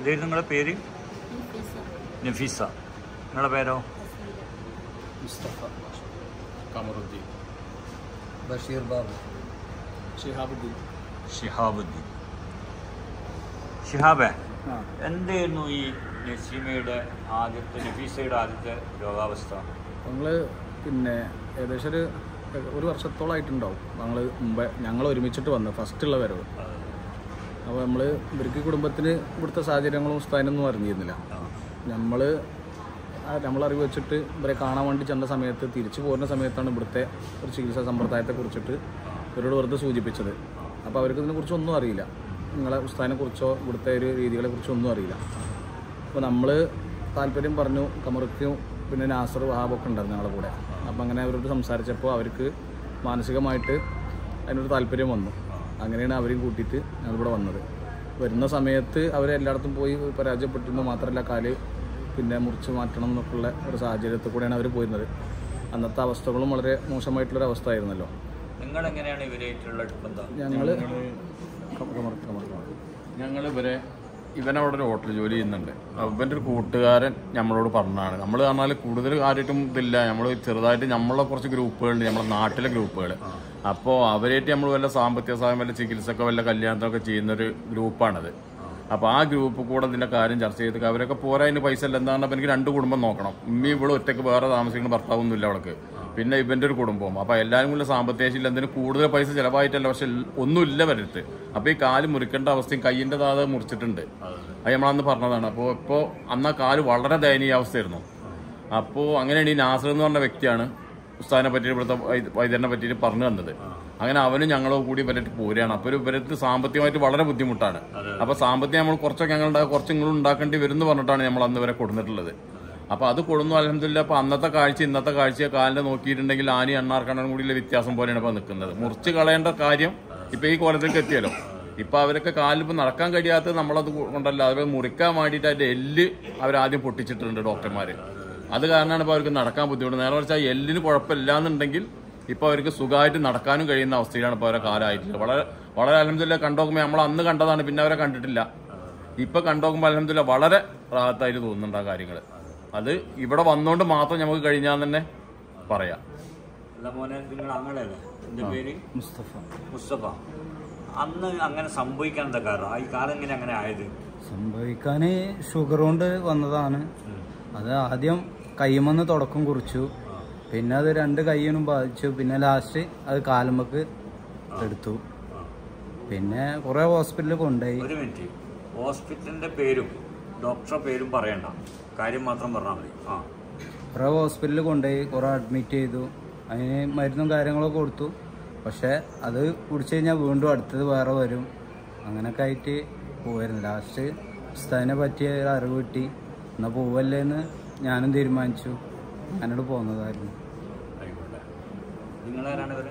എന്തായിരുന്നു നിങ്ങളുടെ പേര് നഫീസ നിങ്ങളുടെ പേരോ മുസ്തഫ കമറുദ്ദീൻ ബഷീർ ബാബു ഷിഹാബുദ്ദീൻ ഷിഹാബുദ്ദീൻ ഷിഹാബേ ആ എന്തായിരുന്നു ഈ നസീമയുടെ ആദ്യത്തെ നഫീസയുടെ ആദ്യത്തെ രോഗാവസ്ഥ ഞങ്ങൾ പിന്നെ ഏകദേശം ഒരു ഒരു വർഷത്തോളമായിട്ടുണ്ടാവും ഞങ്ങൾ മുമ്പേ ഞങ്ങൾ ഒരുമിച്ചിട്ട് വന്നു ഫസ്റ്റുള്ള വരവ് അപ്പോൾ നമ്മൾ ഇവർക്ക് കുടുംബത്തിന് ഇവിടുത്തെ സാഹചര്യങ്ങളും ഉസ്താദിനൊന്നും അറിഞ്ഞിരുന്നില്ല നമ്മൾ നമ്മളറിവ് വെച്ചിട്ട് ഇവരെ കാണാൻ വേണ്ടി ചെന്ന സമയത്ത് തിരിച്ചു പോകുന്ന സമയത്താണ് ഇവിടുത്തെ ഒരു ചികിത്സാ സമ്പ്രദായത്തെ കുറിച്ചിട്ട് ഇവരോട് വെറുതെ സൂചിപ്പിച്ചത് അപ്പോൾ അവർക്ക് ഇതിനെക്കുറിച്ച് ഒന്നും അറിയില്ല നിങ്ങളെ ഉസ്താദിനെ കുറിച്ചോ ഇവിടുത്തെ ഒരു രീതികളെ കുറിച്ചോ ഒന്നും അറിയില്ല അപ്പോൾ നമ്മൾ താല്പര്യം പറഞ്ഞു കമറുക്കും പിന്നെ നാസർ വഹാബൊക്കെ ഉണ്ടായിരുന്നു ഞങ്ങളുടെ കൂടെ അപ്പോൾ അങ്ങനെ അവരോട് സംസാരിച്ചപ്പോൾ അവർക്ക് മാനസികമായിട്ട് അതിനൊരു താല്പര്യം വന്നു അങ്ങനെയാണ് അവരെയും കൂട്ടിയിട്ട് ഞങ്ങളിവിടെ വന്നത് വരുന്ന സമയത്ത് അവർ എല്ലായിടത്തും പോയി പരാജയപ്പെട്ടിരുന്നു മാത്രമല്ല കാല് പിന്നെ മുറിച്ച് മാറ്റണം എന്നൊക്കെയുള്ള ഒരു സാഹചര്യത്തിൽ കൂടെയാണ് അവർ പോയിരുന്നത് അന്നത്തെ അവസ്ഥകളും വളരെ മോശമായിട്ടുള്ളൊരു അവസ്ഥ ആയിരുന്നല്ലോ നിങ്ങൾ എങ്ങനെയാണ് ഇവരായിട്ടുള്ള ബന്ധം ഞങ്ങൾ ഞങ്ങൾ ഇവരെ ഇവനവിടെ ഒരു ഹോട്ടൽ ജോലി ചെയ്യുന്നുണ്ട് ഇവൻ്റെ ഒരു കൂട്ടുകാരൻ നമ്മളോട് പറഞ്ഞാണ് നമ്മൾ പറഞ്ഞാൽ കൂടുതൽ കാര്യമായിട്ടും ഇതില്ല നമ്മൾ ചെറുതായിട്ട് നമ്മളെ കുറച്ച് ഗ്രൂപ്പുകളുണ്ട് നമ്മുടെ നാട്ടിലെ ഗ്രൂപ്പുകൾ അപ്പോൾ അവരായിട്ട് നമ്മൾ വല്ല സാമ്പത്തിക സഹായം വല്ല ചികിത്സയൊക്കെ വല്ല കല്യാണത്തിനൊക്കെ ചെയ്യുന്ന ഒരു ഗ്രൂപ്പാണത് അപ്പോൾ ആ ഗ്രൂപ്പ് കൂടെ ഇതിന്റെ കാര്യം ചർച്ച ചെയ്ത് അവരൊക്കെ പോരാ അതിന് പൈസ ഇല്ല എന്താണ് അപ്പോൾ എനിക്ക് രണ്ട് കുടുംബം നോക്കണം ഉമ്മി ഇവിടെ ഒറ്റയ്ക്ക് വേറെ താമസിക്കുന്ന ഭർത്താവൊന്നുമില്ല അവൾക്ക് പിന്നെ ഇവന്റെ ഒരു കുടുംബവും അപ്പൊ എല്ലാവരും കൂടി സാമ്പത്തിക ശേഷി എന്തിനും കൂടുതൽ പൈസ ചിലവായിട്ടല്ല പക്ഷെ ഒന്നുമില്ല വരരുത് അപ്പൊ ഈ കാല് മുറിക്കേണ്ട അവസ്ഥയും കയ്യിന്റെ താതെ മുറിച്ചിട്ടുണ്ട് അത് നമ്മളന്ന് പറഞ്ഞതാണ് അപ്പോൾ ഇപ്പോൾ അന്ന് ആ കാല് വളരെ ദയനീയ അവസ്ഥയായിരുന്നു അപ്പോൾ അങ്ങനെയാണ് ഈ നാസർ എന്ന് പറഞ്ഞ വ്യക്തിയാണ് ഉസ്താദിനെ പറ്റി ഇവിടുത്തെ വൈദ്യ- വൈദ്യനെ പറ്റിയിട്ട് പറഞ്ഞു തന്നത് അങ്ങനെ അവനും ഞങ്ങളും കൂടി ഇവരായിട്ട് പോരുകയാണ് അപ്പോൾ ഒരു ഇവരത്ത് സാമ്പത്തികമായിട്ട് വളരെ ബുദ്ധിമുട്ടാണ് അപ്പൊ സാമ്പത്തികം നമ്മൾ കുറച്ചൊക്കെ ഞങ്ങൾ ഉണ്ടാ- കുറച്ച് നിങ്ങൾ ഉണ്ടാക്കേണ്ടി വരും എന്ന് പറഞ്ഞിട്ടാണ് നമ്മൾ അന്ന് വരെ കൊടുത്തിട്ടുള്ളത് അപ്പൊ അത് കൊടുന്നു അലഹമില്ല അപ്പൊ അന്നത്തെ കാഴ്ച ഇന്നത്തെ കാഴ്ച കാലിന്റെ നോക്കിയിട്ടുണ്ടെങ്കിൽ ആനി എണ്ണാർക്കണ്ണനും കൂടിയുള്ള വ്യത്യാസം പോലെയാണ് ഇപ്പൊ നിൽക്കുന്നത് മുറിച്ച് കളയേണ്ട കാര്യം ഇപ്പൊ ഈ കോലത്തിലേക്ക് എത്തിയല്ലോ ഇപ്പൊ അവരൊക്കെ കാലിൽ ഇപ്പൊ നടക്കാൻ കഴിയാത്തത് നമ്മളത് കൊണ്ടല്ല അവർ മുറിക്കാൻ വേണ്ടിയിട്ട് അതിന്റെ എല്ല് അവരാദ്യം പൊട്ടിച്ചിട്ടുണ്ട് ഡോക്ടർമാര് അത് കാരണമാണ് ഇപ്പൊ അവർക്ക് നടക്കാൻ ബുദ്ധിമുട്ട് നേരെ മറിച്ച് ആ എല്ലിന് കുഴപ്പമില്ല എന്നുണ്ടെങ്കിൽ ഇപ്പൊ അവർക്ക് സുഖമായിട്ട് നടക്കാനും കഴിയുന്ന അവസ്ഥയിലാണ് ഇപ്പൊ അവരെ കാലമായിട്ടുള്ളത് വളരെ വളരെ അലഹമില്ല കണ്ടോക്കുമ്പോൾ നമ്മൾ അന്ന് കണ്ടതാണ് പിന്നെ അവരെ കണ്ടിട്ടില്ല ഇപ്പൊ കണ്ടോക്കുമ്പോൾ അലഹമില്ല വളരെ റാഹത്തായിട്ട് തോന്നുന്നുണ്ട് ആ കാര്യങ്ങൾ അത് ഇവിടെ വന്നുകൊണ്ട് മാത്രം നമുക്ക് കഴിഞ്ഞാൽ തന്നെ പറയാം അല്ല മോനെ നിങ്ങൾ അങ്ങനെയല്ലേ എന്റെ പേര് മുസ്തഫ മുസ്തഫ അന്ന് അങ്ങനെ സംഭവിക്കാൻ എന്താ കാരണം ഈ കാലം എങ്ങനെ അങ്ങനെ ആയത് സംഭവിക്കാൻ ഷുഗർ കൊണ്ട് വന്നതാണ് അത് ആദ്യം കയ്യുമെന്ന് തുടക്കം കുറിച്ചു പിന്നെ അത് രണ്ട് കയ്യിനും ബാധിച്ചു പിന്നെ ലാസ്റ്റ് അത് കാലുമ്പക്ക് എടുത്തു പിന്നെ കുറെ ഹോസ്പിറ്റലിൽ കൊണ്ടുപോയി ഒരു മിനിറ്റ് ഹോസ്പിറ്റലിന്റെ പേരും ഡോക്ടറുടെ പേരും പറയണ്ട കാര്യം മാത്രം പറഞ്ഞാൽ മതി ആ കുറെ ഹോസ്പിറ്റലിൽ കൊണ്ടുപോയി കുറെ അഡ്മിറ്റ് ചെയ്തു അതിന് മരുന്നും കാര്യങ്ങളൊക്കെ കൊടുത്തു പക്ഷെ അത് കുടിച്ചു കഴിഞ്ഞാൽ വീണ്ടും അടുത്തത് വേറെ വരും അങ്ങനൊക്കെ ആയിട്ട് പോവായിരുന്നു ലാസ്റ്റ് ഉസ്താദിനെ പറ്റിയ ഒരു അറിവ് കിട്ടി എന്നാൽ പോവല്ലേ എന്ന് ഞാനും തീരുമാനിച്ചു ഞാനോട് പോകുന്നതായിരുന്നു ആയിക്കോട്ടെ നിങ്ങളാരാണ് ഇവര്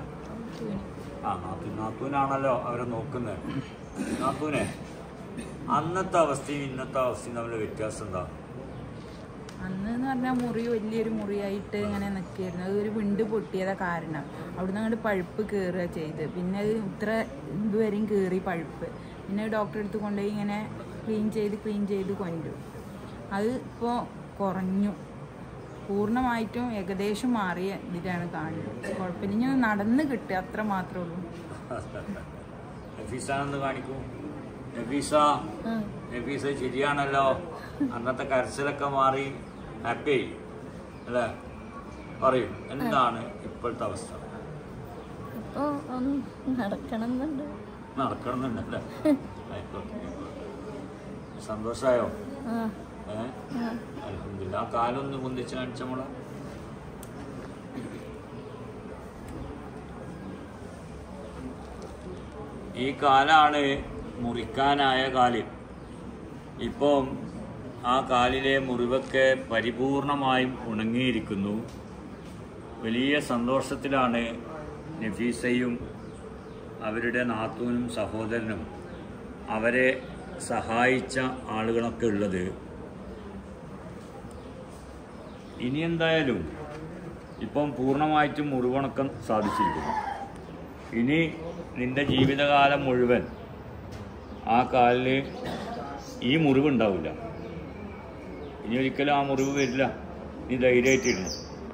ആ നാത്തൂൻ നാത്തൂനാണല്ലോ അവരെ നോക്കുന്നത് നാത്തൂനെ അന്നത്തെ അവസ്ഥയും ഇന്നത്തെ അവസ്ഥയും തമ്മിൽ വ്യത്യാസം എന്താ അന്ന് എന്ന് പറഞ്ഞാൽ മുറി വലിയൊരു മുറിയായിട്ട് ഇങ്ങനെ നിൽക്കുകയായിരുന്നു അത് ഒരു വിണ്ട് പൊട്ടിയതാ കാരണം അവിടുന്ന് അങ്ങോട്ട് പഴുപ്പ് കയറുക ചെയ്ത് പിന്നെ അത് ഇത്ര ഇതുവരെയും കയറി പഴുപ്പ് പിന്നെ ഡോക്ടറെ അടുത്ത് കൊണ്ടുപോയി ഇങ്ങനെ ക്ലീൻ ചെയ്ത് ക്ലീൻ ചെയ്ത് കൊണ്ടുവരും അത് ഇപ്പോൾ കുറഞ്ഞു പൂർണ്ണമായിട്ടും ഏകദേശം മാറിയ ഇതിലാണ് കാണുന്നത് കുഴപ്പമില്ല ഇനി ഒന്ന് നടന്ന് കിട്ടുക അത്ര മാത്രമേ ഉള്ളൂ നഫീസ എന്ന് കാണിക്കൂ നഫീസ നഫീസ ശരിയാണല്ലോ അന്നത്തെ കരച്ചിലൊക്കെ മാറി ഹാപ്പി അല്ലേ പറയൂ എന്താണ് ഇപ്പോഴത്തെ അവസ്ഥ ഇപ്പൊ ഒന്ന് നടക്കണം എന്നുണ്ട് നടക്കണമെന്നുണ്ടല്ലേ ആയിക്കോട്ടെ സന്തോഷമായോ ആ ഏഹ് അൽഹംദുലില്ലാ. ആ കാലൊന്ന് പൊന്തിച്ച് കാണിച്ച നമ്മളെ ഈ കാലാണ് മുറിക്കാനായ കാല് ഇപ്പം ആ കാലിലെ മുറിവൊക്കെ പരിപൂർണമായും ഉണങ്ങിയിരിക്കുന്നു വലിയ സന്തോഷത്തിലാണ് നഫീസയും അവരുടെ നാത്തൂനും സഹോദരനും അവരെ സഹായിച്ച ആളുകളൊക്കെ ഉള്ളത് ഇനി എന്തായാലും ഇപ്പം പൂർണ്ണമായിട്ടും മുറിവുണക്കം സാധിച്ചിരിക്കുന്നു ഇനി നിന്റെ ജീവിതകാലം മുഴുവൻ ആ കാലിൽ ഈ മുറിവ് ഉണ്ടാവില്ല ഇനി ഒരിക്കലും ആ മുറിവ് വരില്ല നീ ധൈര്യമായിട്ടിരുന്നു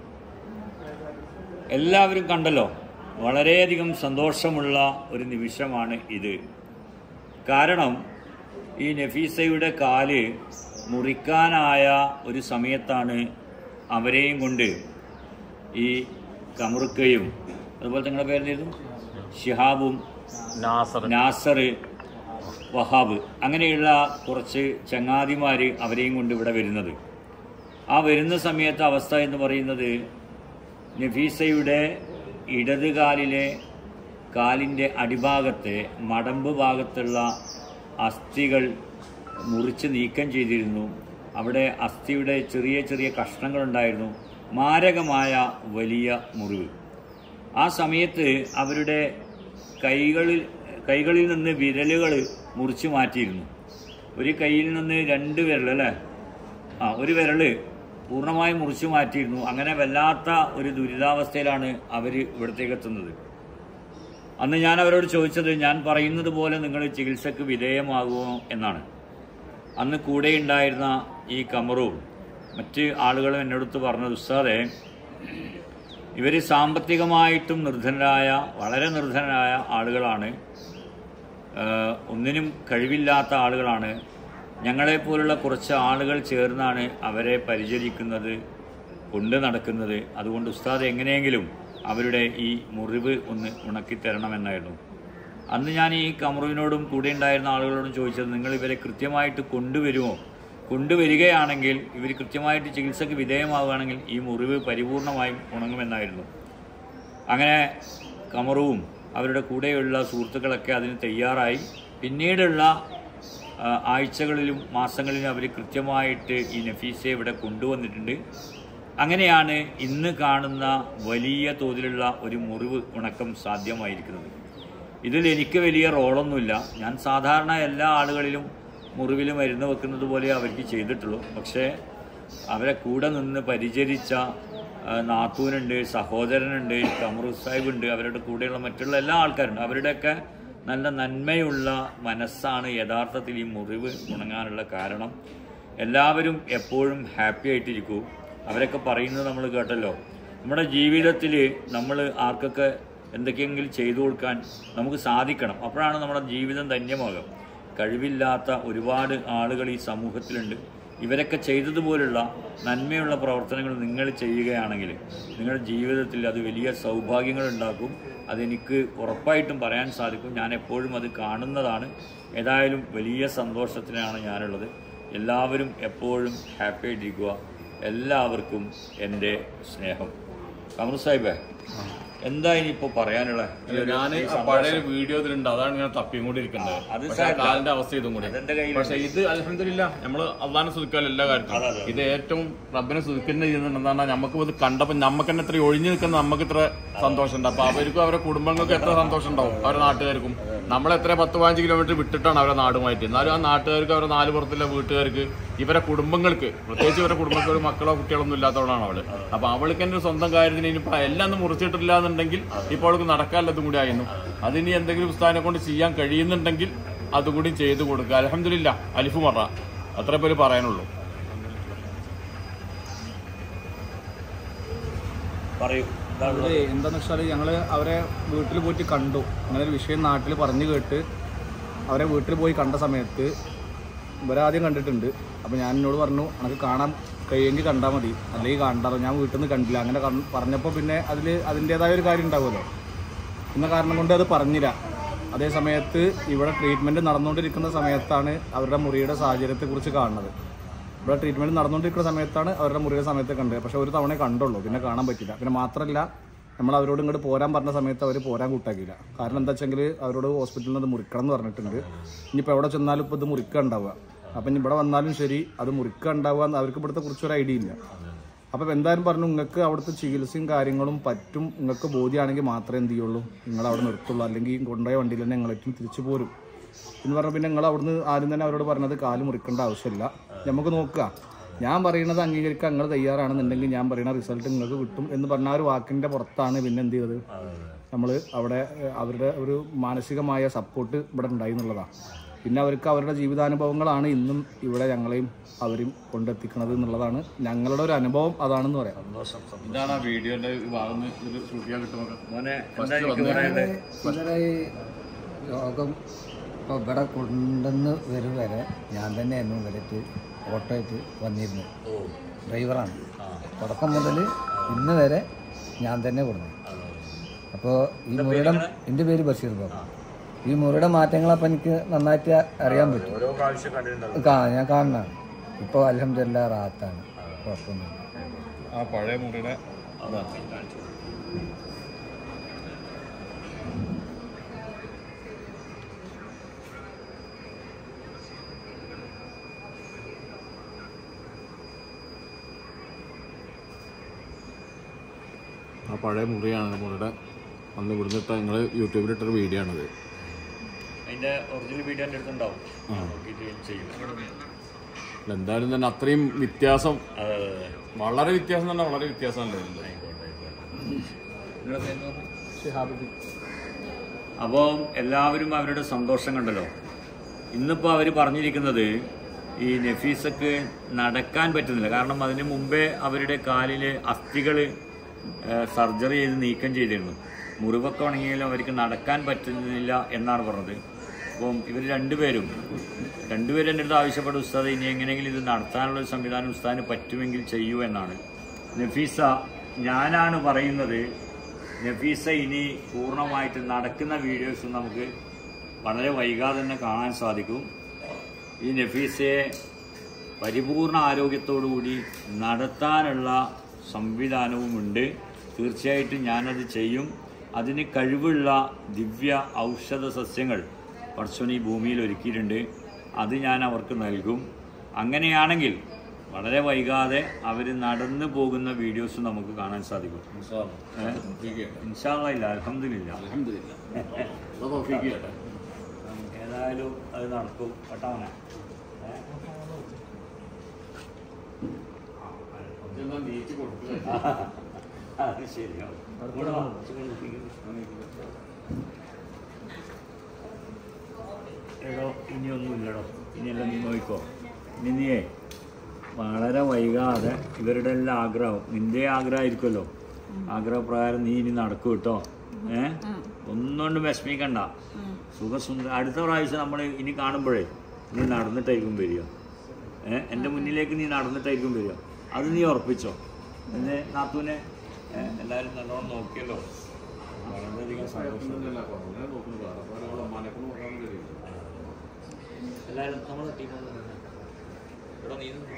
എല്ലാവരും കണ്ടല്ലോ വളരെയധികം സന്തോഷമുള്ള ഒരു നിമിഷമാണ് ഇത് കാരണം ഈ നഫീസയുടെ കാല് മുറിക്കാനായ ഒരു സമയത്താണ് അവരെയും കൊണ്ട് ഈ കമുറുക്കയും അതുപോലെ നിങ്ങളുടെ പേരെന്തായിരുന്നു ഷിഹാബും നാസർ നാസർ വഹാബ് അങ്ങനെയുള്ള കുറച്ച് ചങ്ങാതിമാർ അവരെയും കൊണ്ട് ഇവിടെ വരുന്നത് ആ വരുന്ന സമയത്തെ അവസ്ഥ എന്ന് പറയുന്നത് നഫീസയുടെ ഇടത് കാലിലെ കാലിൻ്റെ അടിഭാഗത്തെ മടമ്പ് ഭാഗത്തുള്ള അസ്ഥികൾ മുറിച്ച് നീക്കം ചെയ്തിരുന്നു അവിടെ അസ്ഥിയുടെ ചെറിയ ചെറിയ കഷ്ണങ്ങളുണ്ടായിരുന്നു മാരകമായ വലിയ മുറിവ് ആ സമയത്ത് അവരുടെ കൈകളിൽ കൈകളിൽ നിന്ന് വിരലുകൾ മുറിച്ച് മാറ്റിയിരുന്നു ഒരു കൈയിൽ നിന്ന് രണ്ട് വിരൽ അല്ലേ ആ ഒരു വിരല് പൂർണ്ണമായും മുറിച്ചു മാറ്റിയിരുന്നു അങ്ങനെ വല്ലാത്ത ഒരു ദുരിതാവസ്ഥയിലാണ് അവർ ഇവിടത്തേക്ക് എത്തുന്നത് അന്ന് ഞാൻ അവരോട് ചോദിച്ചത് ഞാൻ പറയുന്നത് പോലെ നിങ്ങൾ ചികിത്സക്ക് വിധേയമാകുമോ എന്നാണ് അന്ന് കൂടെ ഉണ്ടായിരുന്ന ഈ കമറും മറ്റ് ആളുകളും എന്നോടത്ത് പറഞ്ഞത് ഉസ്താദെ ഇവർ സാമ്പത്തികമായിട്ടും നിർധനരായ വളരെ നിർധനരായ ആളുകളാണ് ഏഹ് ഒന്നിനും കഴിവില്ലാത്ത ആളുകളാണ് ഞങ്ങളെപ്പോലുള്ള കുറച്ച് ആളുകൾ ചേർന്നാണ് അവരെ പരിചരിക്കുന്നത് കൊണ്ട് നടക്കുന്നത് അതുകൊണ്ട് ഉസ്താദ് എങ്ങനെയെങ്കിലും അവരുടെ ഈ മുറിവ് ഒന്ന് ഉണക്കിത്തരണമെന്നായിരുന്നു അന്ന് ഞാൻ ഈ കമറുവിനോടും കൂടെ ഉണ്ടായിരുന്ന ആളുകളോടും ചോദിച്ചത് നിങ്ങൾ ഇവരെ കൃത്യമായിട്ട് കൊണ്ടുവരുമോ കൊണ്ടുവരികയാണെങ്കിൽ ഇവർ കൃത്യമായിട്ട് ചികിത്സയ്ക്ക് വിധേയമാവുകയാണെങ്കിൽ ഈ മുറിവ് പരിപൂർണമായും ഉണങ്ങുമെന്നായിരുന്നു അങ്ങനെ കമറുവും അവരുടെ കൂടെയുള്ള സുഹൃത്തുക്കളൊക്കെ അതിന് തയ്യാറായി പിന്നീടുള്ള ആ, ആഴ്ചകളിലും മാസങ്ങളിലും അവർ കൃത്യമായിട്ട് ഈ നഫീസയെ ഇവിടെ കൊണ്ടുവന്നിട്ടുണ്ട് അങ്ങനെയാണ് ഇന്ന് കാണുന്ന വലിയ തോതിലുള്ള ഒരു മുറിവ് ഉണക്കം സാധ്യമായിരിക്കുന്നത് ഇതിൽ എനിക്ക് വലിയ റോളൊന്നുമില്ല ഞാൻ സാധാരണ എല്ലാ ആളുകളിലും മുറിവിൽ മരുന്ന് വെക്കുന്നത് പോലെ അവർക്ക് ചെയ്തിട്ടുള്ളൂ പക്ഷേ അവരെ കൂടെ നിന്ന് പരിചരിച്ച ആ, നാത്തൂനുണ്ട് സഹോദരനുണ്ട് കമറു സാഹിബുണ്ട് അവരുടെ കൂടെയുള്ള മറ്റുള്ള എല്ലാ ആൾക്കാരുണ്ട് അവരുടെയൊക്കെ നല്ല നന്മയുള്ള മനസ്സാണ് യഥാർത്ഥത്തിൽ ഈ മുറിവ് ഉണങ്ങാനുള്ള കാരണം എല്ലാവരും എപ്പോഴും ഹാപ്പി ആയിട്ടിരിക്കൂ അവരൊക്കെ പറയുന്നത് നമ്മൾ കേട്ടല്ലോ നമ്മുടെ ജീവിതത്തിൽ നമ്മൾ ആർക്കൊക്കെ എന്തൊക്കെയെങ്കിലും ചെയ്തു കൊടുക്കാൻ നമുക്ക് സാധിക്കണം അപ്പോഴാണ് നമ്മുടെ ജീവിതം ധന്യമാകുക കഴിവില്ലാത്ത ഒരുപാട് ആളുകൾ ഈ സമൂഹത്തിലുണ്ട് ഇവരൊക്കെ ചെയ്തതുപോലുള്ള നന്മയുള്ള പ്രവർത്തനങ്ങൾ നിങ്ങൾ ചെയ്യുകയാണെങ്കിൽ നിങ്ങളുടെ ജീവിതത്തിൽ അത് വലിയ സൗഭാഗ്യങ്ങൾ ഉണ്ടാക്കും അതെനിക്ക് ഉറപ്പായിട്ടും പറയാൻ സാധിക്കും ഞാൻ എപ്പോഴും അത് കാണുന്നതാണ് ഏതായാലും വലിയ സന്തോഷത്തിലാണ് ഞാനുള്ളത് എല്ലാവരും എപ്പോഴും ഹാപ്പി ആയിട്ടിരിക്കുക എല്ലാവർക്കും എൻ്റെ സ്നേഹം കമർ സാഹിബേ എന്താ ഇനിയിപ്പോൾ പറയാനുള്ള ഞാൻ പഴയ വീഡിയോ ഇതിലുണ്ട് അതാണ് ഇങ്ങനെ തപ്പിയും കൂടി ഇരിക്കുന്നത് അത് പക്ഷേ ആ സാരമില്ല. കാലിന്റെ അവസ്ഥ ഇതും കൂടി അതെന്റെ കയ്യിലുണ്ട്. പക്ഷെ ഇത് അലഹമില്ല നമ്മള് അള്ളാനെ സുതിക്കാൽ എല്ലാ കാര്യത്തിലും ഇത് ഏറ്റവും റബ്ബിനെ സുതിക്കുന്ന ചെയ്യുന്നുണ്ട് എന്താണ് നമുക്ക് ഇത് കണ്ടപ്പോ നമുക്ക് തന്നെ ഇത്ര ഒഴിഞ്ഞു നിൽക്കുന്ന നമുക്ക് ഇത്ര സന്തോഷമുണ്ട് അപ്പൊ അവർക്കും അവരുടെ കുടുംബങ്ങൾക്ക് എത്ര സന്തോഷം ഉണ്ടാവും അവരുടെ നാട്ടുകാർക്കും നമ്മൾ എത്ര പത്ത് പതിനഞ്ച് കിലോമീറ്റർ വിട്ടിട്ടാണ് അവരുടെ നാടുമായിട്ട് എന്നാലും ആ നാട്ടുകാർക്ക് അവരുടെ നാല് പുറത്തുള്ള വീട്ടുകാർക്ക് ഇവരെ കുടുംബങ്ങൾക്ക് പ്രത്യേകിച്ച് ഇവരുടെ കുടുംബങ്ങൾക്ക് ഒരു മക്കളോ കുട്ടികളോ ഒന്നും ഇല്ലാത്തവളാണ് അവള് അപ്പൊ അവൾക്ക് എന്റെ സ്വന്തം കാര്യത്തിന് ഇനിയിപ്പോ എല്ലാം ഒന്നും മുറിച്ചിട്ടില്ല എന്നുണ്ടെങ്കിൽ ഇപ്പോൾ അവൾക്ക് നടക്കാനുള്ളതും കൂടി ആയിരുന്നു അതിനി എന്തെങ്കിലും ഉസ്താദിനെ കൊണ്ട് ചെയ്യാൻ കഴിയുന്നുണ്ടെങ്കിൽ അതും കൂടി ചെയ്തു കൊടുക്കുക അലഹമില്ല അലിഫ് മറ അത്ര പേര് പറയാനുള്ളൂ പറയൂ എന്താ ഉള്ളത്? അതെ എന്താന്ന് വെച്ചാൽ ഞങ്ങള് അവരെ വീട്ടിൽ പോയിട്ട് കണ്ടു അങ്ങനെ ഒരു വിഷയം നാട്ടിൽ പറഞ്ഞു കേട്ട് അവരെ വീട്ടിൽ പോയി കണ്ട സമയത്ത് ഇവരാദ്യം കണ്ടിട്ടുണ്ട് അപ്പോൾ ഞാൻ എന്നോട് പറഞ്ഞു എനിക്ക് കാണാൻ കഴിയുമെങ്കിൽ കണ്ടാൽ മതി അല്ലെങ്കിൽ കണ്ടാറോ ഞാൻ വീട്ടിൽ നിന്ന് കണ്ടില്ല അങ്ങനെ കൺ- പറഞ്ഞപ്പോൾ പിന്നെ അതിൽ അതിൻ്റേതായ ഒരു കാര്യം ഉണ്ടാവുമല്ലോ എന്ന കാരണം കൊണ്ട് അത് പറഞ്ഞില്ല അതേ സമയത്ത് ഇവിടെ ട്രീറ്റ്മെൻറ്റ് നടന്നുകൊണ്ടിരിക്കുന്ന സമയത്താണ് അവരുടെ മുറിയുടെ സാഹചര്യത്തെക്കുറിച്ച് കാണുന്നത് ഇവിടെ ട്രീറ്റ്മെൻറ്റ് നടന്നുകൊണ്ടിരിക്കുന്ന സമയത്താണ് അവരുടെ മുറിയുടെ സമയത്ത് കണ്ടത് പക്ഷെ ഒരു തവണ കണ്ടുള്ളൂ പിന്നെ കാണാൻ പറ്റില്ല പിന്നെ മാത്രമല്ല നമ്മൾ അവരോട് ഇങ്ങോട്ട് പോരാൻ പറഞ്ഞ സമയത്ത് അവർ പോരാൻ കൂട്ടാക്കിയില്ല കാരണം എന്താ വെച്ചെങ്കിൽ അവരോട് ഹോസ്പിറ്റലിൽ നിന്ന് മുറിക്കണം എന്ന് പറഞ്ഞിട്ടുണ്ട് ഇനിയിപ്പോൾ എവിടെ ചെന്നാലും ഇപ്പോൾ ഇത് മുറിക്കുക ഉണ്ടാവുക അപ്പം ഇനി ഇവിടെ വന്നാലും ശരി അത് മുറിക്കുക ഉണ്ടാവുക എന്ന് അവർക്ക് ഇവിടുത്തെ കുറിച്ചൊരു ഐഡിയ ഇല്ല അപ്പം എന്തായാലും പറഞ്ഞു നിങ്ങൾക്ക് അവിടുത്തെ ചികിത്സയും കാര്യങ്ങളും പറ്റും നിങ്ങൾക്ക് ബോധ്യമാണെങ്കിൽ മാത്രമേ എന്ത് ചെയ്യുള്ളൂ നിങ്ങൾ അവിടെ നിർത്തുള്ളൂ അല്ലെങ്കിൽ കൊണ്ടുപോയ വണ്ടിയിൽ തന്നെ നിങ്ങളേറ്റും തിരിച്ചു പോരും എന്ന് പറഞ്ഞാൽ പിന്നെ നിങ്ങൾ അവിടുന്ന് ആരും തന്നെ അവരോട് പറഞ്ഞത് കാല് മുറിക്കേണ്ട ആവശ്യമില്ല നമുക്ക് നോക്കുക ഞാൻ പറയുന്നത് അംഗീകരിക്കാൻ നിങ്ങൾ തയ്യാറാണെന്നുണ്ടെങ്കിൽ ഞാൻ പറയുന്ന റിസൾട്ട് നിങ്ങൾക്ക് കിട്ടും എന്ന് പറഞ്ഞ ആ ഒരു വാക്കിൻ്റെ പുറത്താണ് പിന്നെ എന്ത് ചെയ്തത് നമ്മൾ അവിടെ ഏഹ്, അവരുടെ ഒരു മാനസികമായ സപ്പോർട്ട് ഇവിടെ ഉണ്ടായി എന്നുള്ളതാണ് പിന്നെ അവർക്ക് അവരുടെ ജീവിതാനുഭവങ്ങളാണ് ഇന്നും ഇവിടെ ഞങ്ങളെയും അവരും കൊണ്ടെത്തിക്കുന്നത് എന്നുള്ളതാണ് ഞങ്ങളുടെ ഒരു അനുഭവം അതാണെന്ന് പറയാം ഇതാണ് ആ വീഡിയോന്റെ ഭാഗം ഇത് ഷൂട്ട് ചെയ്യാൻ കിട്ടുമ്പോൾ മോനെ എന്താ എനിക്ക് പറയണ്ടേ ഇവരുടെ ഈ രോഗം ഇപ്പോൾ ഇവിടെ കൊണ്ടുവന്ന് വരും വരെ ഞാൻ തന്നെയായിരുന്നു ഇവരത്ത് ഓട്ടോ ആയിട്ട് വന്നിരുന്നു ഡ്രൈവറാണ് തുടക്കം മുതൽ ഇന്ന് വരെ ഞാൻ തന്നെ കൊടുത്തു അപ്പോൾ ഈ മുറിയുടെ എൻ്റെ പേര് ബഷീർ ബാബു ഈ മുറിയുടെ മാറ്റങ്ങളപ്പോൾ എനിക്ക് നന്നായിട്ട് അറിയാൻ പറ്റും ഓരോ പ്രാവശ്യം കണ്ടിട്ടുണ്ടാവും കാ ഞാൻ കാണുന്നതാണ് ഇപ്പോൾ അലഹമില്ല റാത്താണ് കുഴപ്പമൊന്നുമില്ല ആ പഴയ മുറിയുടെ അതാണ് ആ പഴയ മുറിയാണ് മുറിയുടെ അന്ന് ഇവിടുന്ന് ഇട്ട നിങ്ങൾ യൂട്യൂബിൽ ഇട്ടൊരു വീഡിയോ ആണത് അതിന്റെ ഒറിജിനൽ വീഡിയോ എൻ്റെ അടുത്തുണ്ടാവും നോക്കിയിട്ട് ചെയ്യും എന്തായാലും തന്നെ അത്രയും വ്യത്യാസം അതെ അതെ അതെ വളരെ വ്യത്യാസം തന്നെ വളരെ വ്യത്യാസമല്ലേ ഇതിന്റെ? ആയിക്കോട്ടെ ആയിക്കോട്ടെ നിങ്ങളുടെ പേരെന്ന് പറഞ്ഞു അപ്പോൾ എല്ലാവരും അവരുടെ സന്തോഷം കണ്ടല്ലോ ഇന്നിപ്പോൾ അവർ പറഞ്ഞിരിക്കുന്നത് ഈ നഫീസക്ക് നടക്കാൻ പറ്റുന്നില്ല കാരണം അതിന് മുമ്പേ അവരുടെ കാലിൽ അസ്ഥികൾ സർജറി ചെയ്ത് നീക്കം ചെയ്തിരുന്നു മുറിവൊക്കെ ഉണങ്ങിയാലും അവർക്ക് നടക്കാൻ പറ്റുന്നില്ല എന്നാണ് പറഞ്ഞത് അപ്പം ഇവർ രണ്ടുപേരും രണ്ടുപേരും എൻ്റെ അടുത്ത് ആവശ്യപ്പെട്ട ഉസ്താദ് ഇനി എങ്ങനെയെങ്കിലും ഇത് നടത്താനുള്ള ഒരു സംവിധാനം ഉസ്താദിന് പറ്റുമെങ്കിൽ ചെയ്യൂ എന്നാണ് നഫീസ ഞാനാണ് പറയുന്നത് നഫീസ ഇനി പൂർണ്ണമായിട്ട് നടക്കുന്ന വീഡിയോസ് നമുക്ക് വളരെ വൈകാതെ തന്നെ കാണാൻ സാധിക്കും ഈ നഫീസയെ പരിപൂർണ ആരോഗ്യത്തോടുകൂടി നടത്താനുള്ള സംവിധാനവുമുണ്ട് തീർച്ചയായിട്ടും ഞാനത് ചെയ്യും അതിന് കഴിവുള്ള ദിവ്യ ഔഷധ സസ്യങ്ങൾ പർശ്വൻ ഈ ഭൂമിയിൽ ഒരുക്കിയിട്ടുണ്ട് അത് ഞാൻ അവർക്ക് നൽകും അങ്ങനെയാണെങ്കിൽ വളരെ വൈകാതെ അവർ നടന്നു പോകുന്ന വീഡിയോസ് നമുക്ക് കാണാൻ സാധിക്കും ഇൻഷാല്ല ഇല്ല അലഹമില്ല ഏതായാലും അത് നടക്കും കേട്ടവനെ അത് ശരിയാവും ഇവിടെ വാ, ഇച്ചിരി നോക്കിക്കേ. എടോ ഇനിയൊന്നുമില്ലടോ ഇനിയെല്ലാം നീ നോക്കിക്കോ ഇനി നീയേ വളരെ വൈകാതെ ഇവരുടെ എല്ലാം ആഗ്രഹം നിന്റെ ആഗ്രഹമായിരിക്കുമല്ലോ ആഗ്രഹപ്രകാരം നീ ഇനി നടക്കും കേട്ടോ ഏ ഒന്നുകൊണ്ടും വിഷമിക്കണ്ട സുഖസുന്ദര അടുത്ത പ്രാവശ്യം നമ്മൾ ഇനി കാണുമ്പോഴേ നീ നടന്നിട്ടായിരിക്കും വരിക ഏ എൻ്റെ മുന്നിലേക്ക് നീ നടന്നിട്ടായിരിക്കും വരിക അത് നീ ഉറപ്പിച്ചോ എന്നെ നാത്തൂനെ ഏ, എല്ലാവരും നല്ലോണം നോക്കിയല്ലോ വളരെയധികം സന്തോഷം എല്ലാവരും നമ്മുടെ ടീമൊന്നും ഇവിടെ നീ നിന്നോ.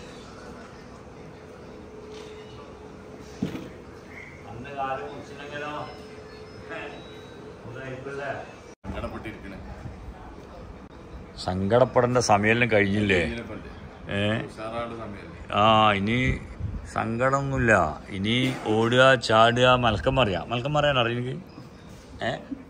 അന്ന് കാലം കുറിച്ചില്ലെങ്കിലോ ഒന്നായിരിക്കുമല്ലേ സങ്കടപ്പെട്ടിരിക്കണേ സങ്കടപ്പെടേണ്ട സമയം കഴിഞ്ഞില്ലേ ഏ ഉഷാറായിട്ട് സമയമല്ലേ ആ ഇനി സങ്കടമൊന്നുമില്ല ഇനി ഓടുക ചാടുക മലക്കം മറിയാം മലക്കം മറിയാൻ അറിയാം എനിക്ക് ഏ